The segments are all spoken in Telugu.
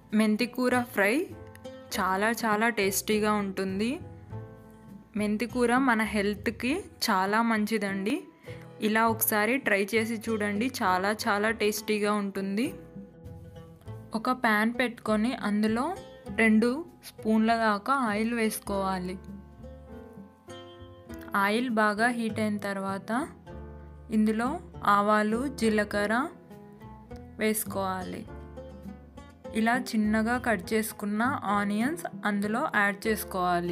మెంతికూర ఫ్రై చాలా చాలా టేస్టీగా ఉంటుంది మెంతికూర మన హెల్త్కి చాలా మంచిదండి ఇలా ఒకసారి ట్రై చేసి చూడండి చాలా చాలా టేస్టీగా ఉంటుంది ఒక ప్యాన్ పెట్టుకొని అందులో రెండు స్పూన్ల దాకా ఆయిల్ వేసుకోవాలి ఆయిల్ బాగా హీట్ అయిన తర్వాత ఇందులో ఆవాలు జీలకర్ర వేసుకోవాలి ఇలా చిన్నగా కట్ చేసుకున్న ఆనియన్స్ అందులో యాడ్ చేసుకోవాలి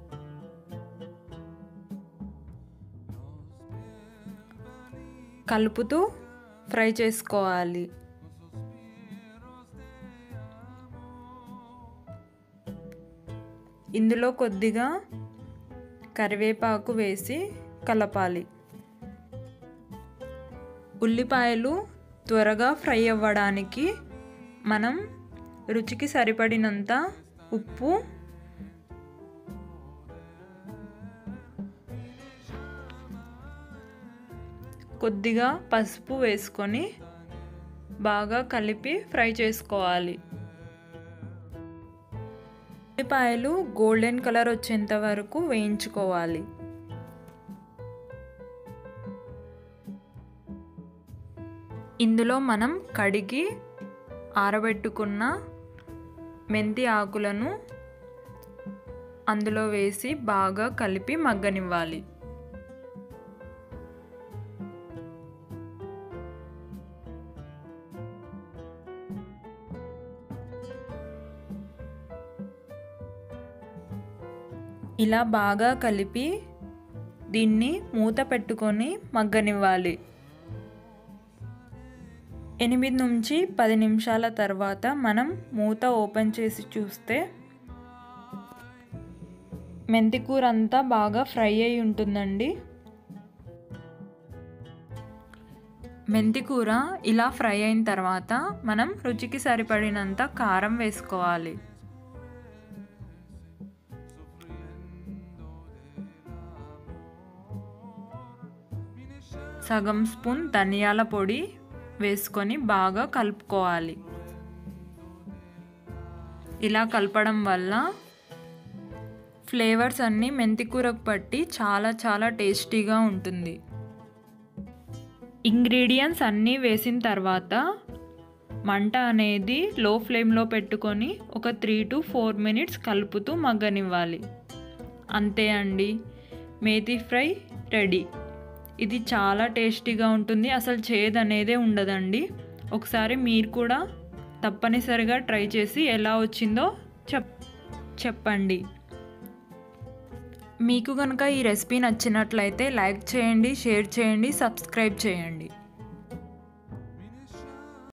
కలుపుతూ ఫ్రై చేసుకోవాలి ఇందులో కొద్దిగా కరివేపాకు వేసి కలపాలి ఉల్లిపాయలు త్వరగా ఫ్రై అవ్వడానికి మనం రుచికి సరిపడినంత ఉప్పు కొద్దిగా పసుపు వేసుకొని బాగా కలిపి ఫ్రై చేసుకోవాలి ఉల్లిపాయలు గోల్డెన్ కలర్ వచ్చేంత వరకు వేయించుకోవాలి ఇందులో మనం కడిగి ఆరబెట్టుకున్న మెంతి ఆకులను అందులో వేసి బాగా కలిపి మగ్గనివ్వాలి ఇలా బాగా కలిపి దీన్ని మూత పెట్టుకొని మగ్గనివ్వాలి ఎనిమిది నుంచి పది నిమిషాల తర్వాత మనం మూత ఓపెన్ చేసి చూస్తే మెంతికూర అంతా బాగా ఫ్రై అయి ఉంటుందండి మెంతికూర ఇలా ఫ్రై అయిన తర్వాత మనం రుచికి సరిపడినంత కారం వేసుకోవాలి సగం స్పూన్ ధనియాల పొడి వేసుకొని బాగా కలుపుకోవాలి ఇలా కలపడం వల్ల ఫ్లేవర్స్ అన్నీ మెంతికూరకు పట్టి చాలా చాలా టేస్టీగా ఉంటుంది ఇంగ్రీడియంట్స్ అన్నీ వేసిన తర్వాత మంట అనేది లో ఫ్లేమ్లో పెట్టుకొని ఒక త్రీ టు ఫోర్ మినిట్స్ కలుపుతూ మగ్గనివ్వాలి అంతే అండి మేతి ఫ్రై రెడీ ఇది చాలా టేస్టీగా ఉంటుంది అసలు చేదు అనేదే ఉండదండి ఒకసారి మీరు కూడా తప్పనిసరిగా ట్రై చేసి ఎలా వచ్చిందో చెప్ చెప్పండి మీకు కనుక ఈ రెసిపీ నచ్చినట్లయితే లైక్ చేయండి షేర్ చేయండి సబ్స్క్రైబ్ చేయండి